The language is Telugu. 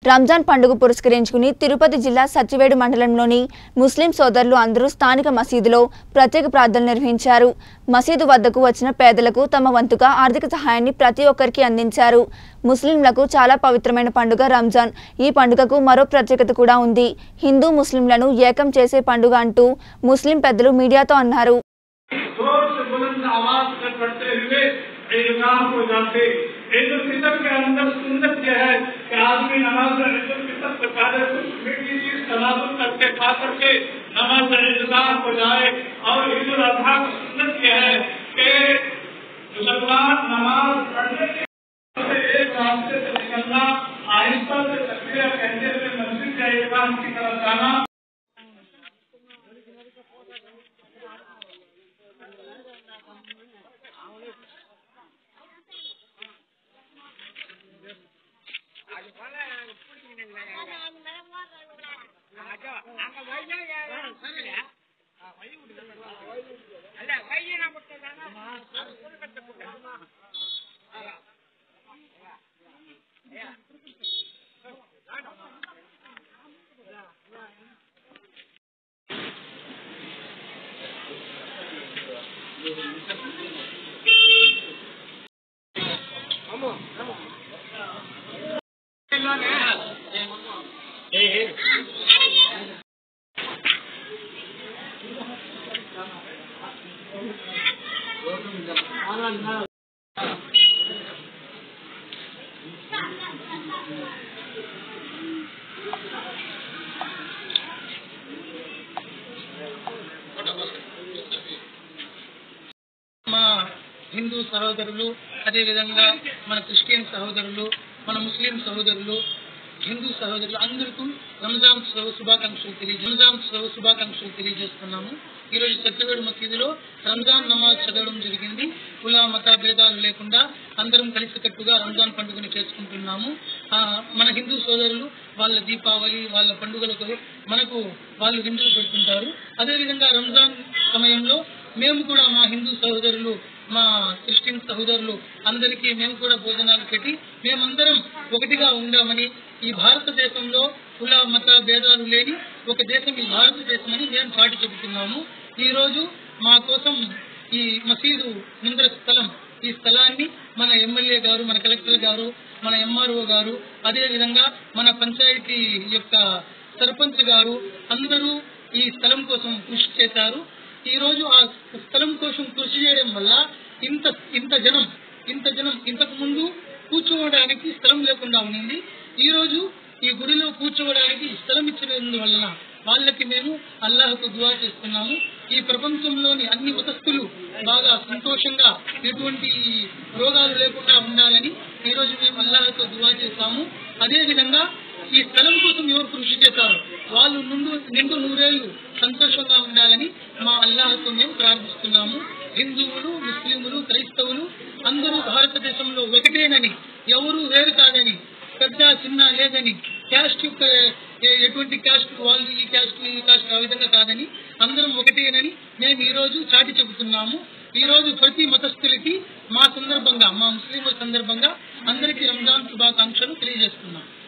రంజాన్ పండుగ పురస్కరించుకుని తిరుపతి జిల్లా సచ్చివేడు మండలంలోని ముస్లిం సోదరులు అందరూ స్థానిక మసీదులో ప్రత్యేక ప్రార్థనలు నిర్వహించారు మసీదు వద్దకు వచ్చిన పేదలకు తమ వంతుగా ఆర్థిక సహాయాన్ని ప్రతి ఒక్కరికి అందించారు ముస్లింలకు చాలా పవిత్రమైన పండుగ రంజాన్ ఈ పండుగకు మరో ప్రత్యేకత కూడా ఉంది హిందూ ముస్లింలను ఏకం చేసే పండుగ అంటూ ముస్లిం పెద్దలు మీడియాతో అన్నారు जोर से बुलंद आवाज से पढ़ते हुए ईदगाह को जाते ईद उल फितर के अंदर सुन्नत यह है कि आदमी नमाज ईद उल फितर से पहले कुछ मीठी चीज तनाजुल करके खा करके नमाज ईदगाह को जाए और ईद उल अजहा की सुन्नत यह है कि मुसलमान नमाज पढ़ने के से एक रास्ते से निकलना आहिस्ता से तकबीर कहते हुए मस्जिद या ईदगाह की तरफ जाना మా హిందూ సహోదరులు అదేవిధంగా మన క్రిస్టియన్ సహోదరులు మన ముస్లిం సహోదరులు హిందూ సహోదరులు అందరికీ రంజాన్ శుభ- శుభాకాంక్షలు తెలియ రంజాన్ శుభ- శుభాకాంక్షలు తెలియజేస్తున్నాము ఈ రోజు సత్యవేడు మసీదులో రంజాన్ నమాజ్ చదవడం జరిగింది కుల మత భేదాలు లేకుండా అందరం కలిసికట్టుగా రంజాన్ పండుగను చేసుకుంటున్నాము ఆ, మన హిందూ సోదరులు వాళ్ళ దీపావళి వాళ్ళ పండుగలకు మనకు వాళ్ళు విందులు పెడుతుంటారు అదేవిధంగా రంజాన్ సమయంలో మేము కూడా మా హిందూ సహోదరులు మా క్రిస్టియన్ సహోదరులు అందరికీ మేము కూడా భోజనాలు పెట్టి మేమందరం ఒకటిగా ఉండామని ఈ భారతదేశంలో కుల మత భేదాలు లేని ఒక దేశం ఈ భారతదేశం అని మేము చాటి చెబుతున్నాము ఈ రోజు మా కోసం ఈ మసీదు ముందర స్థలం ఈ స్థలాన్ని మన ఎమ్మెల్యే గారు మన కలెక్టర్ గారు మన ఎంఆర్ఓ గారు అదే విధంగా మన పంచాయతీ యొక్క సర్పంచ్ గారు అందరూ ఈ స్థలం కోసం కృషి చేశారు ఈ రోజు ఆ స్థలం కోసం కృషి చేయడం వల్ల ఇంత ఇంత జనం ఇంత జనం ఇంతకు ముందు కూర్చోవడానికి స్థలం లేకుండా ఉండింది ఈ రోజు ఈ గుడిలో కూర్చోవడానికి స్థలం ఇచ్చినందువలన వాళ్ళకి మేము అల్లాహకు దువా చేస్తున్నాము ఈ ప్రపంచంలోని అన్ని మతస్థులు బాగా సంతోషంగా ఎటువంటి రోగాలు లేకుండా ఉండాలని ఈ రోజు మేము అల్లాహతో దువా చేస్తాము అదే విధంగా ఈ స్థలం కోసం ఎవరు కృషి చేశారో వాళ్ళు నుండు నిండు నూరేళ్లు సంతోషంగా ఉండాలని మా అల్లాహతో మేము ప్రార్థిస్తున్నాము హిందువులు ముస్లింలు క్రైస్తవులు అందరూ భారతదేశంలో ఒకటేనని ఎవరు వేరు కాదని పెద్ద చిన్న లేదని క్యాస్ట్ యొక్క ఏ- ఎటువంటి క్యాస్ట్ వాళ్ళు ఈ క్యాస్ట్ ఈ క్యాస్ట్ ఆ విధంగా కాదని అందరం ఒకటేనని మేము ఈ రోజు చాటి చెబుతున్నాము ఈ రోజు ప్రతి మతస్థులకి మా సందర్భంగా మా ముస్లింల సందర్భంగా అందరికీ రంజాన్ శుభాకాంక్షలు తెలియజేస్తున్నాం